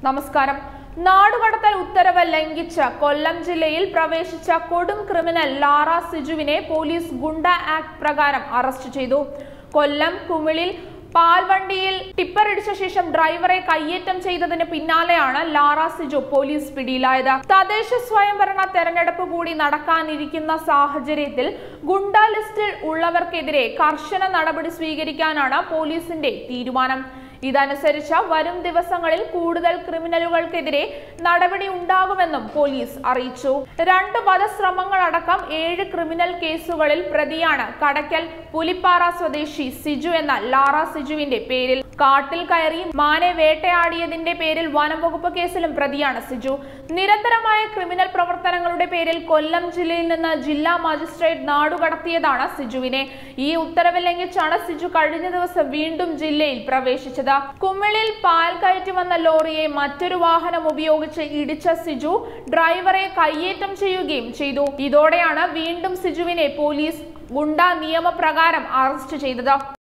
നമസ്കാരം നാടുകടത്തൽ ഉത്തരവ് ലംഘിച്ച കൊല്ലം ജില്ലയിൽ പ്രവേശിച്ച കൊടും ക്രിമിനൽ ലാറ സിജുവിനെ പോലീസ് ഗുണ്ട ആക്ട് പ്രകാരം അറസ്റ്റ് ചെയ്തു കൊല്ലം കുമിളിൽ പാൽവണ്ടിയിൽ ടിപ്പർ ഇടിച്ച ശേഷം ഡ്രൈവറെ കയ്യേറ്റം ചെയ്തതിന് പിന്നാലെയാണ് ലാറ സിജു പോലീസ് പിടിയിലായത് തദ്ദേശ സ്വയംഭരണ തെരഞ്ഞെടുപ്പ് കൂടി നടക്കാനിരിക്കുന്ന സാഹചര്യത്തിൽ ഗുണ്ട ലിസ്റ്റിൽ ഉള്ളവർക്കെതിരെ കർശന നടപടി സ്വീകരിക്കാനാണ് പോലീസിന്റെ തീരുമാനം ഇതനുസരിച്ച് വരും ദിവസങ്ങളിൽ കൂടുതൽ ക്രിമിനലുകൾക്കെതിരെ നടപടി ഉണ്ടാകുമെന്നും പോലീസ് അറിയിച്ചു രണ്ട് വധശ്രമങ്ങളടക്കം ഏഴ് ക്രിമിനൽ കേസുകളിൽ പ്രതിയാണ് കടയ്ക്കൽ പുലിപ്പാറ സ്വദേശി സിജു എന്ന ലാറ സിജുവിന്റെ പേരിൽ കാട്ടിൽ കയറി മാനെ വേട്ടയാടിയതിന്റെ പേരിൽ വനം വകുപ്പ് കേസിലും പ്രതിയാണ് സിജു നിരന്തരമായ ക്രിമിനൽ പ്രവർത്തനങ്ങളുടെ പേരിൽ കൊല്ലം ജില്ലയിൽ നിന്ന് ജില്ലാ മജിസ്ട്രേറ്റ് നാടുകടത്തിയതാണ് സിജുവിനെ ഈ ഉത്തരവ് ലംഘിച്ചാണ് സിജു കഴിഞ്ഞ ദിവസം വീണ്ടും ജില്ലയിൽ പ്രവേശിച്ചത് കുമ്മിളിൽ പാൽ കയറ്റി വന്ന ലോറിയെ മറ്റൊരു വാഹനം ഉപയോഗിച്ച് ഇടിച്ച സിജു ഡ്രൈവറെ കയ്യേറ്റം ചെയ്യുകയും ചെയ്തു ഇതോടെയാണ് വീണ്ടും സിജുവിനെ പോലീസ് ഗുണ്ട നിയമപ്രകാരം അറസ്റ്റ് ചെയ്തത്